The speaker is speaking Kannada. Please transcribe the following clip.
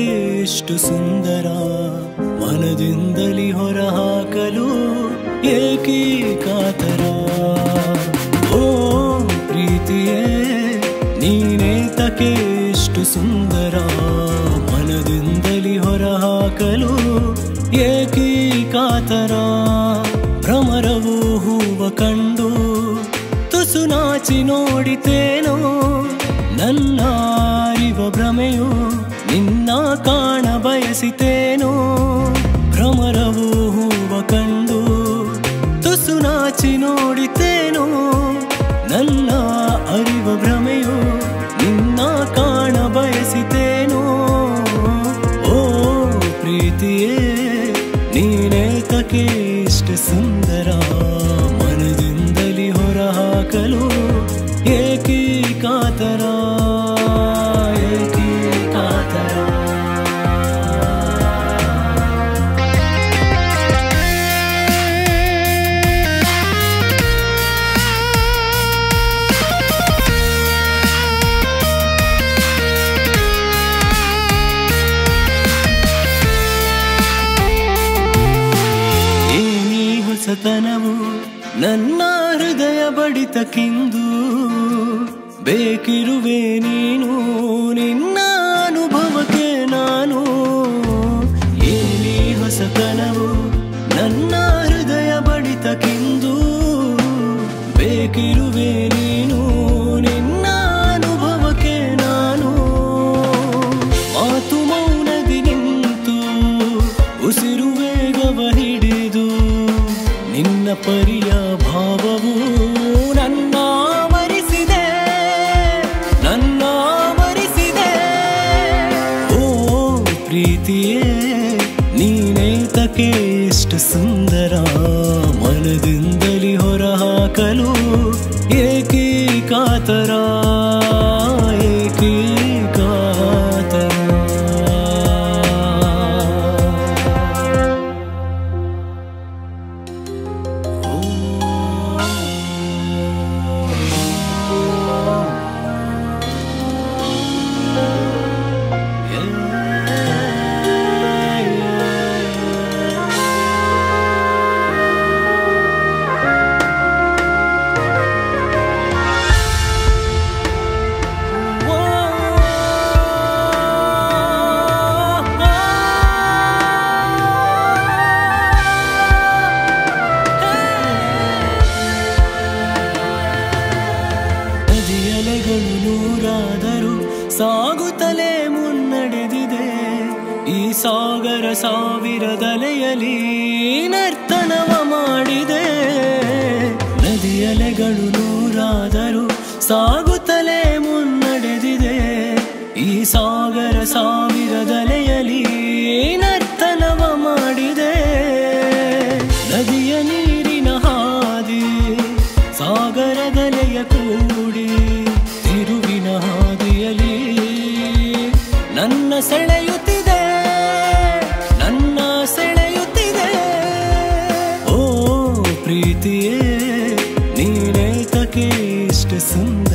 ಎಷ್ಟು ಸುಂದರ ಮನದಿಂದಲಿ ಹೊರಹಾಕಲು ಏಕೀ ಕಾತರ ಓ ಪ್ರೀತಿಯೇ ನೀನೇ ತಕೆ ಎಷ್ಟು ಸುಂದರ ಮನದಿಂದಲಿ ಹೊರಹಾಕಲು ಏಕೀ ಕಾತರ ಭ್ರಮರವು ಹೂವ ಕಂಡು ತುಸು ನಾಚಿ ನೋಡಿತೇನೋ ನನ್ನ ಅರಿವ ಭ್ರಮೆಯು ನಿನ್ನ ಕಾಣ ಬಯಸಿತೇನೋ ಭ್ರಮರವು ಹೂವ ಕಂಡು ತುಸು ನಾಚಿ ನೋಡಿತೇನೋ ನನ್ನ ಅರಿವ ಭ್ರಮೆಯು ನಿನ್ನ ಕಾಣ ಬಯಸಿತೇನೋ ಓ ಪ್ರೀತಿಯೇ ನೀನೇ ತಕೆ ಇಷ್ಟ ಸುಂದರ ಮನದಿಂದಲಿ ಹೊರಹಾಕಲು ಏಕೀ ಕಾತರ ಏಕೀ ಕಾತರ ಏನಿ ಹೊಸತನವು ನನ್ನ ಹೃದಯ ಬಡಿತಕ್ಕಿಂದು ಬೇಕಿರುವೆ ನೀನು ನಿನ್ನ ಅನುಭವಕ್ಕೆ ನಾನು ಏನಿ ಹೊಸತನವು ನನ್ನ ಹೃದಯ ಬಡಿತಕ್ಕಿಂದು ಬೇಕಿರುವೆ ನೀನು ನಿನ್ನ ಅನುಭವಕ್ಕೆ ನಾನು ಮಾತು ಮೌನದಿ ನಿಂತು ಉಸಿರು ವೇಗವ ಹಿಡಿದು ನಿನ್ನ ಪರಿಯ ಭಾವವು ನನ್ನ ಮರಿಸಿದೆ ನನ್ನ ಮರಿಸಿದೆ ಓ ಪ್ರೀತಿಯೇ ನೀನೇ ತಕೆ ಇಷ್ಟ ಸುಂದರ ಮನದಿಂದಲಿ ಹೊರಹಾಕಲು ಏಕೀ ಕಾತರ ಏಕೀ ಕಾತರ ನದಿಯಲೆಗಳು ನೂರಾದರೂ ಸಾಗುತ್ತಲೇ ಮುನ್ನಡೆದಿದೆ ಈ ಸಾಗರ ಸಾವಿರದಲೆಯಲಿ ನರ್ತನವ ಮಾಡಿದೆ ನದಿಯಲೆಗಳು ನೂರಾದರೂ ಸಾಗುತ್ತಲೇ ಮುನ್ನಡೆದಿದೆ ಈ ಸಾಗರ ಸಾವಿರದಲೆಯಲಿ ನರ್ತನವ ಮಾಡಿದೆ ನದಿಯ ನೀರಿನ ಹಾದಿ ಸಾಗರದಲೆಯ ಕೂಡಿ ತಿರುವಿನ ಹಾದಿಯಲಿ ನನ್ನ ಸೆಳೆಯುತ್ತಿದೆ ನನ್ನ ಸೆಳೆಯುತ್ತಿದೆ ಓ ಪ್ರೀತಿಯೇ ನೀನೇ ತಕೆ ಇಷ್ಟ ಸುಂದರ